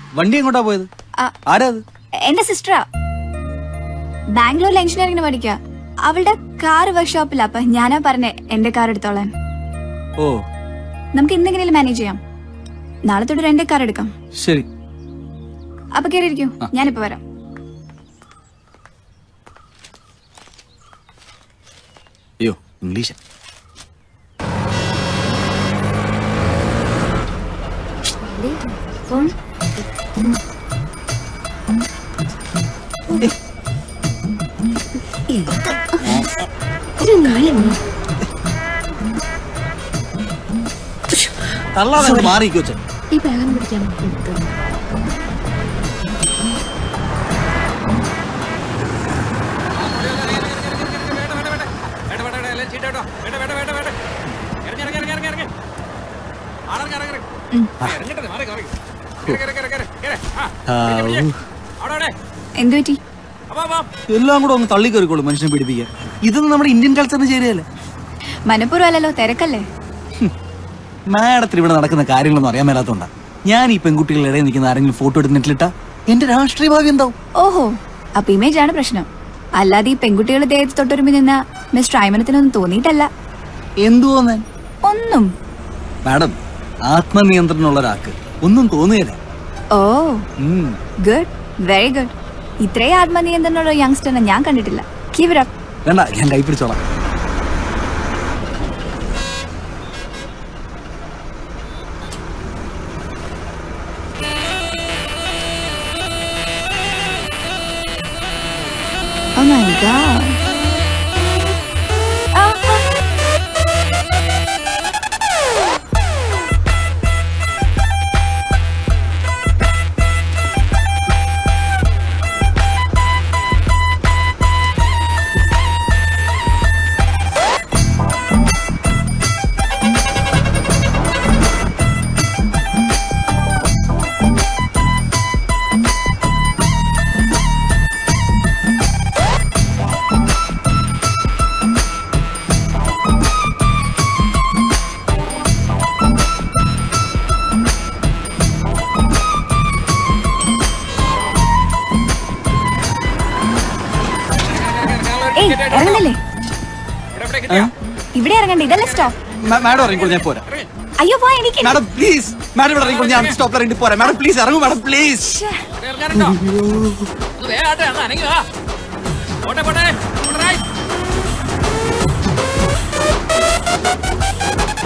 വണ്ടി എങ്ങോട്ടാ പോയത് ആ, ആരാ അത് എന്റെ സിസ്റ്ററാ ബാംഗ്ലൂരിൽ എഞ്ചിനീയറിംഗിന് പഠിക്കുക അവളുടെ കാർ വർക്ക്ഷോപ്പില്ല അപ്പൊ ഞാനാ പറഞ്ഞേ എന്റെ കാർ എടുത്തോളാൻ ഓ നമുക്ക് എന്തെങ്കിലും മാനേജ് ചെയ്യാം നാളെ തൊട്ട് എന്റെ കാർ എടുക്കാം ശരി അപ്പൊ കയറിയിരിക്കൂ ഞാനിപ്പോ വരാം അയ്യോ ഇംഗ്ലീഷ് തള്ളാതെ മാറിക്കോ ചെ ഈ ബാഗം പിടിക്കാൻ എന്തു പറ്റി എല്ലാം കൂടെ ഒന്ന് തള്ളി കയറിക്കോളൂ മനുഷ്യനെ പിടിപ്പിക്കാൻ ഇതൊന്നും നമ്മുടെ ഇന്ത്യൻ കൾച്ചറിന് ചേരുകയല്ലേ മനഃപൂർവ്വം അല്ലല്ലോ തിരക്കല്ലേ മാഡത്തിന് ഇവിടെ നടക്കുന്ന കാര്യങ്ങളൊന്നും അറിയാൻ മേലാത്തോണ്ടാ ഞാൻ ഈ പെൺകുട്ടികളുടെ ഇടയിൽ നിൽക്കുന്ന ആരെങ്കിലും ഫോട്ടോ എടുത്ത് നെറ്റിലിട്ടാ എന്റെ രാഷ്ട്രീയ ഭാവി എന്താവും ഓഹോ അപ്പൊ ഇമേജ് ആണ് പ്രശ്നം അല്ലാതെ ഈ പെൺകുട്ടികൾ ദേഹത്ത് തൊട്ടൊരുമി നിന്ന മിസ്റ്റർ ഐമനത്തിനൊന്നും തോന്നിയിട്ടല്ല എന്തു തോന്നാൻ ഒന്നും മാഡം ആത്മനിയന്ത്രണമുള്ള ഒരാൾക്ക് ഒന്നും തോന്നുകയില്ല ഓ ഉം. ഗുഡ് വെരി ഗുഡ് ഇത്രയും ആത്മനിയന്ത്രണമുള്ള യങ്സ്റ്ററിനെ ഞാൻ കണ്ടിട്ടില്ല കീവ് ഇറ്റ് അപ്പ് വേണ്ട ഞാൻ കൈ പിടിച്ചോളാം Oh my god. Ah, ah. ഏയ് ഇറങ്ങുന്നില്ലേ ഇവിടെ ഇറങ്ങണ്ട ഇതല്ലേ സ്റ്റോപ്പ് മാ- മാഡം ഇറങ്ങിക്കോളൂ ഞാൻ പോരാ അയ്യോ പോയി എനിക്ക് മാഡം പ്ലീസ് മാഡം ഇവിടെ ഇറങ്ങിക്കോളൂ ഞാൻ സ്റ്റോപ്പിൽ ഇറങ്ങി പോരാ മാഡം പ്ലീസ് ഇറങ്ങും മാഡം പ്ലീസ് പോട്ടെ പോട്ടെ